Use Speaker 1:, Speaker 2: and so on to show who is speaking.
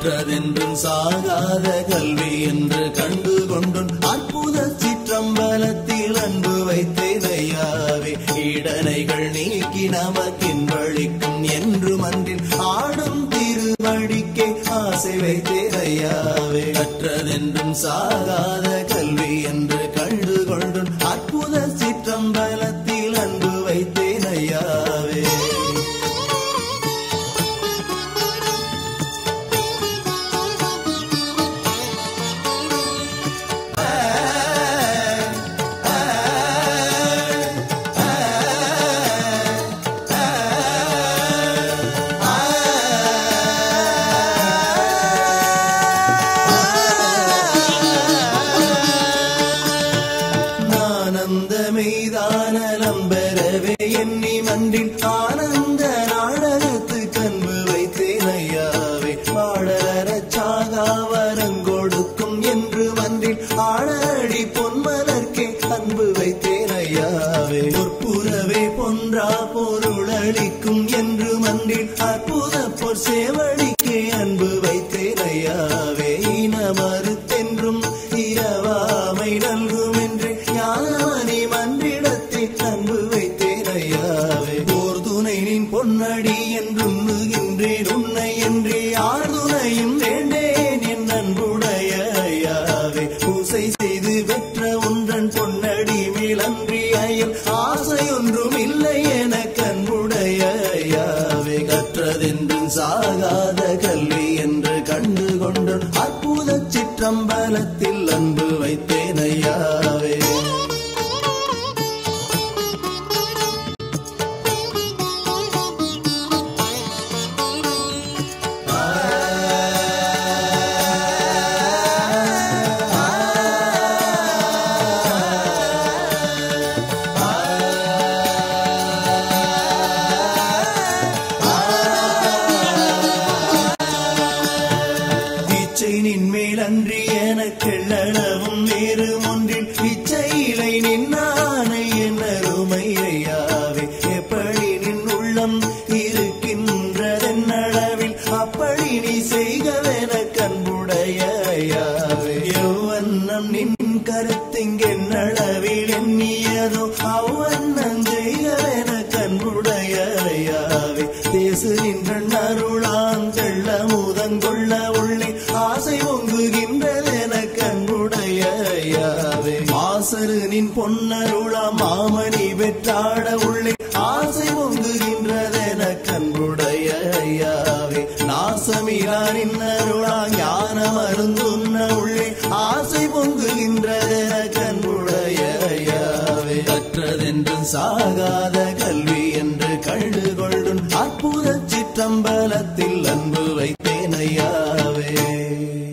Speaker 1: கற்றதென்றும் சாகாத கல்வி என்று கண்டு கொண்டும் அற்புத சிற்றம்பலத்தில் அன்பு வைத்தேன் ஐயாவே இடனைகள் நீக்கி நமக்கின்பளிக்கும் என்று மன்றில் ஆடும் திருவடிக்கே ஆசை வைத்தேன் ஐயாவே கற்றதென்றும் சாகாத கல்வி என்று கண்டு கொண்டும் அற்புத சிற்றம்பலத்தில் அன்பு வைத்தேன் ஐயாவே ஆனந்த மெய்தானலம் பெறவே எண்ணி மன்றில் ஆனந்த நாடகத்து கன்பு வைத்தேன் ஐயாவே பாடலரச் சாகாவரங்கொடுக்கும் என்று மன்றில் ஆடடி பொன்மலர்க்கே அன்பு வைத்தேன் ஐயாவே பொற்புறவே பொன்றா பொருளளிக்கும் என்று மன்றில் அற்புத பொற் சேவடிக்கே அன்பு வைத்தேன் ஐயாவே இன மறுத்தென்றும் இரவாமை நல்கும் என்று ஞானமணி மன்றிடத்தை அன்பு வைத்தேன் ஐயாவே போர் துணை நின் பொன்னடி என்றுண்ணுகின்றேன் உன்னை என்று யார் துணையும் வேண்டேன் என் அன்புடைய ஐயாவே பூசை செய்து பெற்ற ஒன்றன் பொன்னடி மேலன்றி அயல் ஆசை ஒன்றும் இல்லை என கண்புடைய ஐயாவே கற்றதென்றும் சாகாத கல்வி என்று கண்டு கொண்டு அற்புத சிற்றம்பலத்தில் அன்பு வைத்தேன் ஐயாவே இச்சை நின்மேல் அன்றி எனக்கெள்ளளவும் வேறு ஒன்றில் இச்சையிலை நின்னானை என் அருமை ஐயாவே எப்படி நின் உள்ளம் இருக்கின்றதென்னளவில் அப்படி நீ செய்கவென கண்புடைய ஐயாவே எவ்வண்ணம் நின் கருத்திங்கென்னளவில் எண்ணியதோ அவ்வண்ணம் செய்கவென கண்புடைய ஐயாவே தேசு நின்ற அருளாங்கள்ள முதங்கொள்ள உள்ளே ஆசை பொங்குகின்றதென கண்புடைய ஐயாவே மாசரு நின் பொன்னருளா மாமணி பெற்றாட உள்ளே ஆசை பொங்குகின்றதென கண்புடைய ஐயாவே நாசமிலா நின் அருளா ஞான மருந்துண்ண உள்ளே ஆசை பொங்குகின்றதென கண்புடைய ஐயாவே கற்றதென்றும் சாகாத கல்வி என்று கண்டு கொள்ளும் அற்புத சிற்றம்பலத்தில் அன்பு வைத்தேன் ஐயாவே